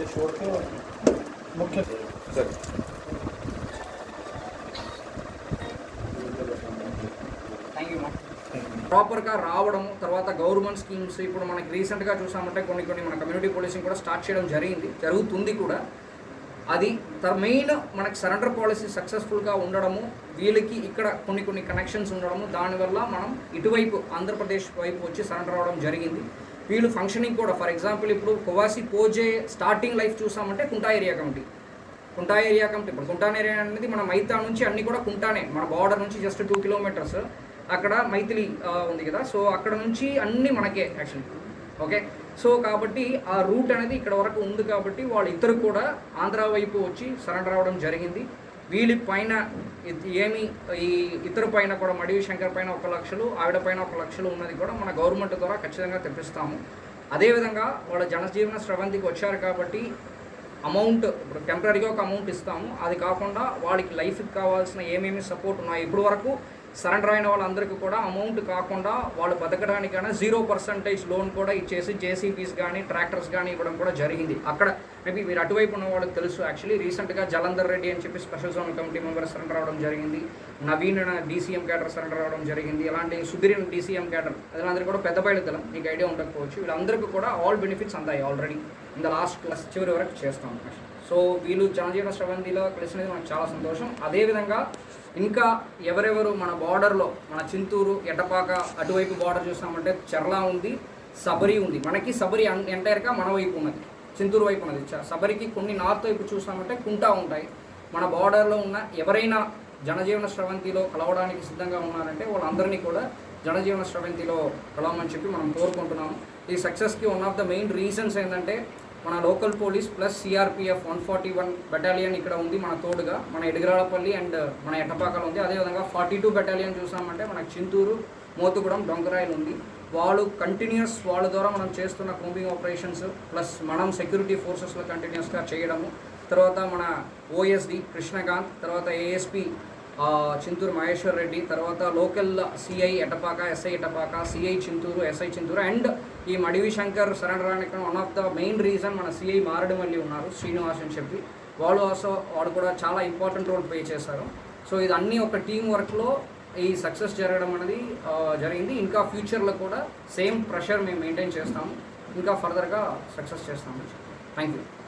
छोड़ के मुख्य సరే థ్యాంక్ యూ ప్రాపర్గా రావడం తర్వాత గవర్నమెంట్ స్కీమ్స్ ఇప్పుడు మనకి రీసెంట్గా చూసామంటే కొన్ని కొన్ని మన కమ్యూనిటీ పోలీసింగ్ కూడా స్టార్ట్ చేయడం జరిగింది జరుగుతుంది కూడా అది మెయిన్ మనకి సరెండర్ పాలసీ సక్సెస్ఫుల్గా ఉండడము వీళ్ళకి ఇక్కడ కొన్ని కొన్ని కనెక్షన్స్ ఉండడము దానివల్ల మనం ఇటువైపు ఆంధ్రప్రదేశ్ వైపు వచ్చి సరెండర్ అవ్వడం జరిగింది వీళ్ళు ఫంక్షనింగ్ కూడా ఫర్ ఎగ్జాంపుల్ ఇప్పుడు కొవాసి పోజే స్టార్టింగ్ లైఫ్ చూసామంటే Kunta area committee Kunta area committee ఇప్పుడు కుంటా ఏరియా అనేది మన మైతా నుంచి అన్ని కూడా కుంటానే మన బార్డర్ నుంచి జస్ట్ టూ కిలోమీటర్స్ అక్కడ మైథిలి ఆ, ఉంది కదా సో అక్కడ నుంచి అన్ని మనకే యాక్చువల్లీ ఓకే సో కాబట్టి ఆ రూట్ అనేది ఇక్కడ వరకు ఉంది కాబట్టి వాళ్ళు ఇద్దరు కూడా ఆంధ్ర వైపు వచ్చి సరెండర్ అవ్వడం జరిగింది వీళ్ళ పైన ఇది ఏమి ఈ ఇతర పైన కూడా మడివి శంకర్ పైన ఒక లక్షలు ఆవిడ పైన ఒక లక్షలు ఉన్నది కూడా మన గవర్నమెంట్ ద్వారా ఖచ్చితంగా తెప్పిస్తాము అదేవిధంగా వాళ్ళ జనజీవన స్రవంతికి వచ్చారు కాబట్టి అమౌంట్ ఇప్పుడు టెంపరీగా ఒక అమౌంట్ ఇస్తాము అది కాకుండా వాళ్ళకి లైఫ్కి కావాల్సిన ఏమేమి సపోర్ట్ ఉన్నాయి ఇప్పుడు వరకు సరెండర్ అయిన వాళ్ళందరికీ కూడా అమౌంట్ కాకుండా వాళ్ళు బతకడానికైనా జీరో పర్సంటేజ్ లోన్ కూడా ఇచ్చేసి జేసీబీస్ కానీ ట్రాక్టర్స్ కానీ ఇవ్వడం కూడా జరిగింది అక్కడ మేబీ మీరు అటువైపు ఉన్న వాళ్ళకి తెలుసు యాక్చువల్లీ రీసెంట్గా జలంధర్ రెడ్డి అని చెప్పి special zone committee member surrender అవడం జరిగింది నవీన్ డీసీఎం క్యాడర్ సరెండర్ అవడం జరిగింది అలాంటి సుధీర్ డీసీఎం క్యాడర్ వీళ్ళందరూ కూడా పెద్ద బయలుదేరం మీకు ఐడియా ఉండకపోవచ్చు వీళ్ళందరికీ కూడా ఆల్ బెనిఫిట్స్ అందాయి already in the last class చివరి వరకు చేస్తాం సో వీళ్ళు జనజీవన స్రవంతిలో కలిసినది మనకు చాలా సంతోషం అదేవిధంగా ఇంకా ఎవరెవరు మన బార్డర్లో మన చింతూరు ఎటపాక అటువైపు బార్డర్ చూసామంటే చెర్లా ఉంది సబరి ఉంది మనకి సబరి ఎంటైర్గా మన వైపు ఉన్నది చింతూరు వైపు ఉన్నది చ- సబరికి కొన్ని నార్త్ వైపు చూసామంటే కుంటా ఉంటాయి మన బార్డర్లో ఉన్న ఎవరైనా జనజీవన స్రవంతిలో కలవడానికి సిద్ధంగా ఉన్నారంటే వాళ్ళందరినీ కూడా జనజీవన స్రవంతిలో కలవమని చెప్పి మనం కోరుకుంటున్నాము ఈ సక్సెస్కి one of the main reasons ఏంటంటే మన local police plus CRPF one forty one battalion ఇక్కడ ఉంది మన తోడుగా మన ఎడగరాళపల్లి అండ్ మన ఎట్టపాకలు ఉంది అదేవిధంగా ఫార్టీ టూ బెటాలియన్ చూసామంటే మనకు చింతూరు మోతుగూడెం డొంకరాయలు ఉంది వాళ్ళు కంటిన్యూస్ వాళ్ళ ద్వారా మనం చేస్తున్న కూంబింగ్ ఆపరేషన్స్ ప్లస్ మనం సెక్యూరిటీ ఫోర్సెస్లో కంటిన్యూస్గా చేయడము తర్వాత మన ఓఎస్డి కృష్ణకాంత్ తర్వాత ఏఎస్పి చింతూరు మహేశ్వర్ రెడ్డి తర్వాత local CI Etapaka SI Etapaka CI Chintur SI Chintur and ఈ మడివి శంకర్ సరెండర్ అనే one of the main reason మన సిఐ మారడుమల్లి ఉన్నారు శ్రీనివాస్ అని చెప్పి వాళ్ళు ఆల్సో వాళ్ళు కూడా చాలా ఇంపార్టెంట్ రోల్ ప్లే చేశారు సో ఇది అన్నీ ఒక టీం వర్క్లో ఈ సక్సెస్ జరగడం అనేది ఆ, జరిగింది ఇంకా ఫ్యూచర్లో కూడా సేమ్ ప్రెషర్ మేము మెయింటైన్ చేస్తాము ఇంకా ఫర్దర్గా సక్సెస్ చేస్తాము థ్యాంక్ యూ